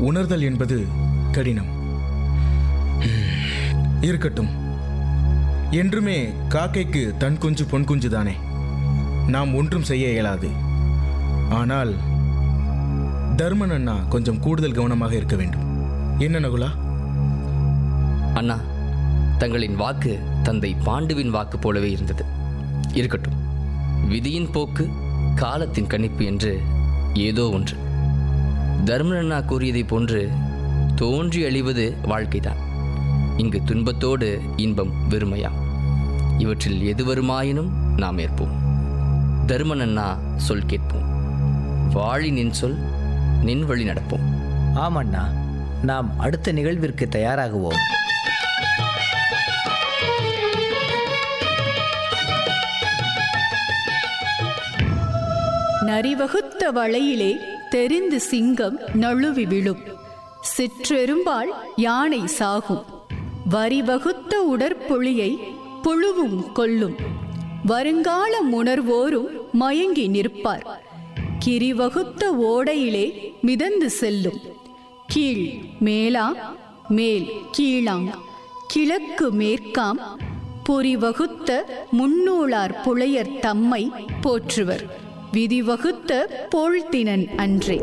உணர்தல் என்பது கடினம் ஹம், இருக்கட்டும் என்றுமே காக்கைக்கு தன் குஞ்சு பொன் குஞ்சு தானே நாம் ஒன்றும் செய்ய இயலாது ஆனால் தர்மன் அண்ணா கொஞ்சம் கூடுதல் கவனமாக இருக்க வேண்டும் என்ன நகுலா அண்ணா தங்களின் வாக்கு தந்தை பாண்டுவின் வாக்கு போலவே இருந்தது இருக்கட்டும் விதியின் போக்கு காலத்தின் கணிப்பு என்று ஏதோ ஒன்று தர்மன் அண்ணா கூறியதைப் போன்று தோன்றி அழிவது வாழ்க்கைதான் இங்கு துன்பத்தோடு இன்பம் வெறுமையா இவற்றில் எது வருமாயினும் நாம் ஏற்போம் தர்மன் அண்ணா சொல் கேட்போம் வாழி நின் சொல் நின் வழி நடப்போம் ஆமண்ணா நாம் அடுத்த நிகழ்விற்கு தயாராகுவோம் நரிவகுத்த வளையிலே தெரிந்து சிங்கம் நழுவி விழும் சிற்றெரும்பால் யானை சாகும் வரிவகுத்த உடற்பொழியை புழுவும் கொல்லும் வருங்காலம் உணர்வோரும் மயங்கி நிற்பார் கிரிவகுத்த ஓடையிலே மிதந்து செல்லும் கீழ் மேலா மேல் கீழாங் கிழக்கு மேற்காம் பொறிவகுத்த முன்னூளார் புலையர் தம்மை போற்றுவர் விதிவகுத்த போழ்த்தினன் அன்றே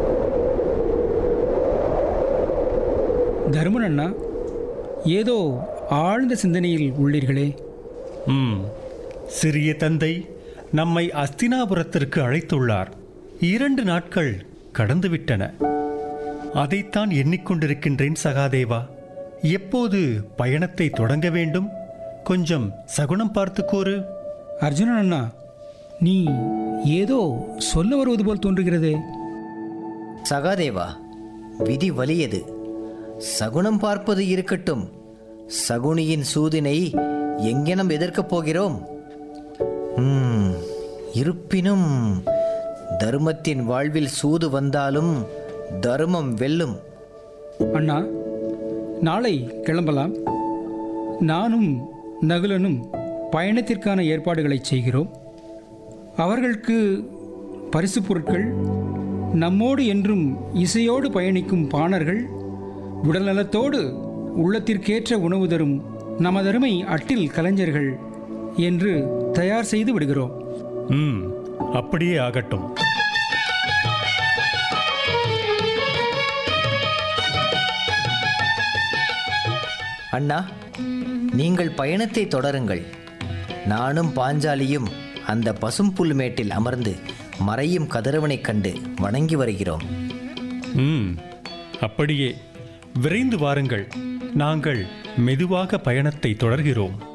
தருமன் அண்ணா ஏதோ ஆழ்ந்த சிந்தனையில் உள்ளீர்களே ம் சிறிய தந்தை நம்மை அஸ்தினாபுரத்திற்கு அழைத்துள்ளார் இரண்டு நாட்கள் கடந்துவிட்டன அதைத்தான் எண்ணிக்கொண்டிருக்கின்றேன் சகாதேவா எப்போது பயணத்தை தொடங்க வேண்டும் கொஞ்சம் சகுனம் பார்த்து கூறு அர்ஜுனன் அண்ணா நீ ஏதோ சொல்ல வருவது போல் தோன்றுகிறதே சகாதேவா விதி வலியது சகுனம் பார்ப்பது இருக்கட்டும் சகுனியின் சூதினை எங்கெனம் எதிர்க்கப் போகிறோம் ம், இருப்பினும் தர்மத்தின் வாழ்வில் சூது வந்தாலும் தர்மம் வெல்லும் அண்ணா நாளை கிளம்பலாம் நானும் நகுலனும் பயணத்திற்கான ஏற்பாடுகளை செய்கிறோம் அவர்களுக்கு பரிசுப் பொருட்கள் நம்மோடு என்றும் இசையோடு பயணிக்கும் பாணர்கள் உடல்நலத்தோடு உள்ளத்திற்கேற்ற உணவு தரும் நமதருமை அட்டில் கலைஞர்கள் என்று தயார் செய்து விடுகிறோம் ம் அப்படியே ஆகட்டும் அண்ணா நீங்கள் பயணத்தை தொடருங்கள் நானும் பாஞ்சாலியும் அந்த பசும்புல் மேட்டில் அமர்ந்து மறையும் கதிரவனைக் கண்டு வணங்கி வருகிறோம் ம் அப்படியே விரைந்து வாருங்கள் நாங்கள் மெதுவாக பயணத்தை தொடர்கிறோம்